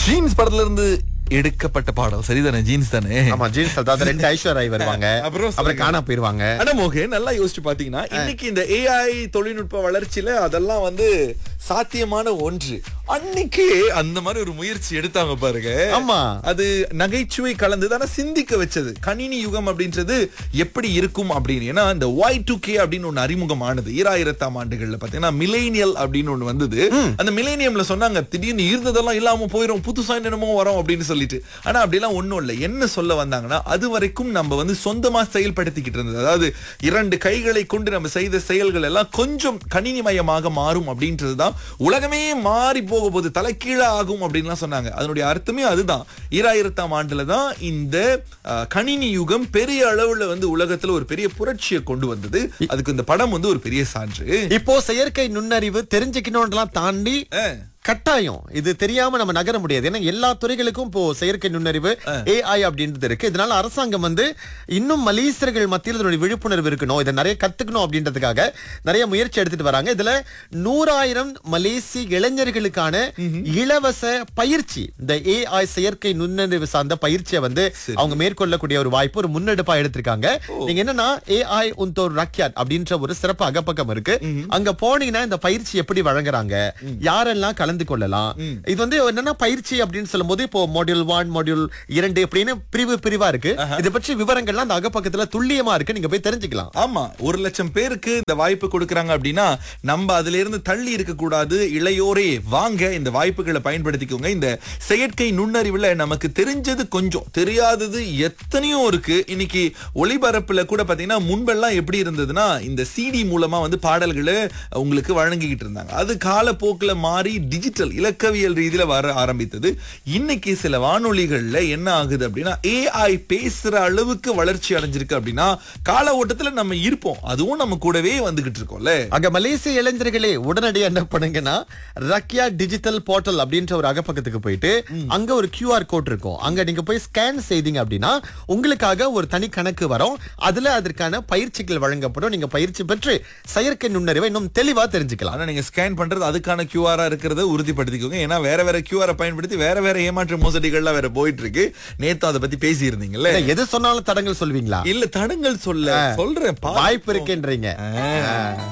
Jeans படத்துல இருந்து எடுக்கப்பட்ட பாடல் சரிதானே ஜீன்ஸ் தானே ஆமா ஜீன்ஸ் அதாவது ரெண்டு ஐஸ்வர்யா வருவாங்க அப்புறம் அப்புறம் காணா போயிருவாங்க ஆனா மோகே நல்லா யோசிச்சு பாத்தீங்கன்னா இன்னைக்கு இந்த ஏஐ தொழில்நுட்ப வளர்ச்சியில அதெல்லாம் வந்து சாத்தியமான ஒன்று அன்னைக்கு அந்த மாதிரி ஒரு முயற்சி எடுத்தாங்க பாருங்க ஆமா. அது நகைச்சுவை கலந்தது ஆனா சிந்திக்க வச்சது கணினி யுகம் அப்படின்றது எப்படி இருக்கும் அப்படின்னு ஏன்னா இந்த ஒய் டூ கே அப்படின்னு ஒண்ணு அறிமுகமானது ஈராயிரத்தாம் ஆண்டுகள்ல பாத்தீங்கன்னா மிலேனியல் அப்படின்னு ஒண்ணு வந்தது அந்த மிலேனியம்ல சொன்னாங்க திடீர்னு இருந்ததெல்லாம் இல்லாம போயிரும் புதுசா என்னமோ வரும் அப்படின்னு சொல்லிட்டு ஆனா அப்படிலாம் ஒண்ணும் இல்ல என்ன சொல்ல வந்தாங்கன்னா அது வரைக்கும் நம்ம வந்து சொந்தமா செயல்படுத்திக்கிட்டு இருந்தது அதாவது இரண்டு கைகளை கொண்டு நம்ம செய்த செயல்கள் எல்லாம் கொஞ்சம் கணினிமயமாக மாறும் அப்படின்றதுதான் உலகமே மாறி போக போகுது தலைக்கீழ ஆகும் அப்படின்லாம் சொன்னாங்க அதனுடைய அர்த்தமே அதுதான் ஈராயிரத்தாம் ஆண்டுல தான் இந்த அஹ், கணினி யுகம் பெரிய அளவுல வந்து உலகத்துல ஒரு பெரிய புரட்சியை கொண்டு வந்தது அதுக்கு இந்த படம் வந்து ஒரு பெரிய சான்று இப்போ செயற்கை நுண்ணறிவு தெரிஞ்சுக்கணும்ன்றலாம் தாண்டி கட்டாயம் இது தெரியாம நம்ம நகர முடியாது ஏன்னா எல்லா துறைகளுக்கும் இப்போ செயற்கை நுண்ணறிவு ஏஐ அப்படின்றது இருக்கு இதனால அரசாங்கம் வந்து இன்னும் மலேசியர்கள் மத்தியில் இதனுடைய விழிப்புணர்வு இருக்கணும் இதை நிறைய கத்துக்கணும் அப்படின்றதுக்காக நிறைய முயற்சி எடுத்துட்டு வராங்க இதுல நூறாயிரம் மலேசிய இளைஞர்களுக்கான இலவச பயிற்சி இந்த ஏஐ செயற்கை நுண்ணறிவு சார்ந்த பயிற்சியை வந்து அவங்க மேற்கொள்ளக்கூடிய ஒரு வாய்ப்பு ஒரு முன்னெடுப்பா எடுத்திருக்காங்க நீங்க என்னன்னா ஏஐ உந்தோர் ரக்யாட் அப்படின்ற ஒரு சிறப்பு அகப்பக்கம் இருக்கு அங்க போனீங்கன்னா இந்த பயிற்சி எப்படி வழங்குறாங்க யாரெல்லாம் கலந்து கொள்ளலாம் இது வந்து என்னன்னா பயிற்சி அப்படின்னு சொல்லும்போது இப்போ மாடியூல் ஒன் மாடியூல் இரண்டு அப்படின்னு பிரிவு பிரிவா இருக்கு இதை பற்றி விவரங்கள்லாம் அந்த அகப்பக்கத்துல துல்லியமா இருக்கு நீங்க போய் தெரிஞ்சுக்கலாம் ஆமா ஒரு லட்சம் பேருக்கு இந்த வாய்ப்பு கொடுக்கறாங்க அப்படின்னா நம்ம அதுல இருந்து தள்ளி இருக்க கூடாது இளையோரே வாங்க இந்த வாய்ப்புகளை பயன்படுத்திக்கோங்க இந்த செயற்கை நுண்ணறிவுல நமக்கு தெரிஞ்சது கொஞ்சம் தெரியாதது எத்தனையோ இருக்கு இன்னைக்கு ஒளிபரப்புல கூட பாத்தீங்கன்னா முன்பெல்லாம் எப்படி இருந்ததுன்னா இந்த சிடி மூலமா வந்து பாடல்களை உங்களுக்கு வழங்கிக்கிட்டு இருந்தாங்க அது காலப்போக்குல மாறி டிஜிட்டல் இலக்கவியல் ரீதியில வர ஆரம்பித்தது இன்னைக்கு சில வானொலிகள்ல என்ன ஆகுது அப்படின்னா ஏஐ பேசுற அளவுக்கு வளர்ச்சி அடைஞ்சிருக்கு அப்படின்னா கால ஓட்டத்துல நம்ம இருப்போம் அதுவும் நம்ம கூடவே வந்துகிட்டு இருக்கோம்ல அங்க மலேசிய இளைஞர்களே உடனடியா என்ன பண்ணுங்கன்னா ரக்யா டிஜிட்டல் போர்ட்டல் அப்படின்ற ஒரு அகப்பக்கத்துக்கு போயிட்டு அங்க ஒரு QR கோட் இருக்கும் அங்க நீங்க போய் ஸ்கேன் செய்தீங்க அப்படின்னா உங்களுக்காக ஒரு தனி கணக்கு வரும் அதுல அதற்கான பயிற்சிகள் வழங்கப்படும் நீங்க பயிற்சி பெற்று செயற்கை நுண்ணறிவை இன்னும் தெளிவா தெரிஞ்சுக்கலாம் ஆனா நீங்க ஸ்கேன் பண்றது அதுக்கான கியூஆரா இருக்கிறத உறுதிப்படுத்திக்கோங்க ஏன்னா வேற வேற கியூஆரை பயன்படுத்தி வேற வேற ஏமாற்று மோசடிகள்லாம் வேற போயிட்டு இருக்கு நேத்து அதை பத்தி பேசி இருந்தீங்கல்ல இல்ல, எது சொன்னாலும் தடங்கள் சொல்வீங்களா இல்ல தடங்கள் சொல்ல சொல்றேன் வாய்ப்பு இருக்குன்றீங்க ஆ.